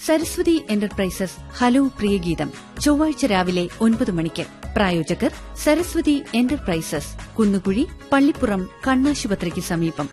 Saraswati enterprises hello പ്രിയഗീതം ചൊവ്വാഴ്ച രാവിലെ ഒൻപത് മണിക്ക് പ്രായോജകർ സരസ്വതി എന്റർപ്രൈസസ് കുന്നുകുഴി പള്ളിപ്പുറം കണ്ണാശുപത്രിക്ക് സമീപം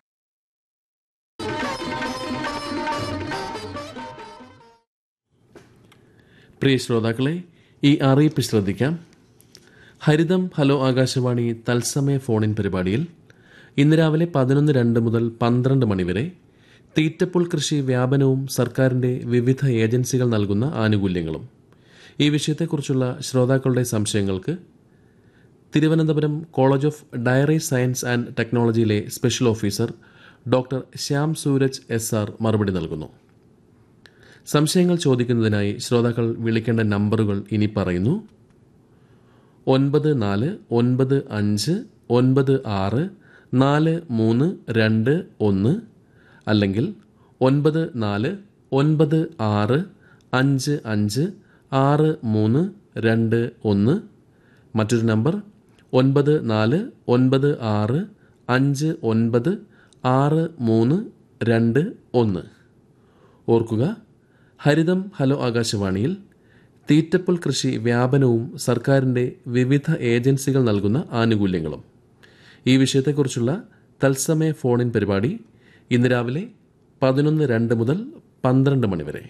പ്രിയ ശ്രോതാക്കളെ ഈ അറിയിപ്പ് ശ്രദ്ധിക്കാം ഹരിതം ഹലോ ആകാശവാണി തത്സമയ ഫോണിൻ പരിപാടിയിൽ ഇന്ന് രാവിലെ പതിനൊന്ന് രണ്ട് മുതൽ പന്ത്രണ്ട് മണിവരെ തീറ്റപ്പുൽ കൃഷി വ്യാപനവും സർക്കാരിന്റെ വിവിധ ഏജൻസികൾ നൽകുന്ന ആനുകൂല്യങ്ങളും ഈ വിഷയത്തെക്കുറിച്ചുള്ള ശ്രോതാക്കളുടെ സംശയങ്ങൾക്ക് Thiruvananthapuram college of dairy science and ടെക്നോളജിയിലെ special officer doctor Shyam Sooraj S R മറുപടി നൽകുന്നു സംശയങ്ങൾ ചോദിക്കുന്നതിനായി ശ്രോതാക്കൾ വിളിക്കേണ്ട നമ്പറുകൾ ഇനി പറയുന്നു ഒൻപത് നാല് ഒൻപത് അഞ്ച് ഒൻപത് ആറ് നാല് മൂന്ന് രണ്ട് ഒന്ന് അല്ലെങ്കിൽ ഒൻപത് നാല് ഒൻപത് ആറ് അഞ്ച് അഞ്ച് ആറ് മൂന്ന് രണ്ട് ഒന്ന് മറ്റൊരു നമ്പർ ഒൻപത് നാല് ഒൻപത് ആറ് അഞ്ച് ഒൻപത് ആറ് മൂന്ന് രണ്ട് ഒന്ന് ഓർക്കുക ഹരിതം ഹലോ ആകാശവാണിയിൽ തീറ്റപ്പുൽ കൃഷി വ്യാപനവും സർക്കാരിന്റെ വിവിധ ഏജൻസികൾ നൽകുന്ന ആനുകൂല്യങ്ങളും ഈ വിഷയത്തെക്കുറിച്ചുള്ള തത്സമയ ഫോണിൻ പരിപാടി ഇന്ന് രാവിലെ പതിനൊന്ന് രണ്ട് മുതൽ പന്ത്രണ്ട് മണിവരെ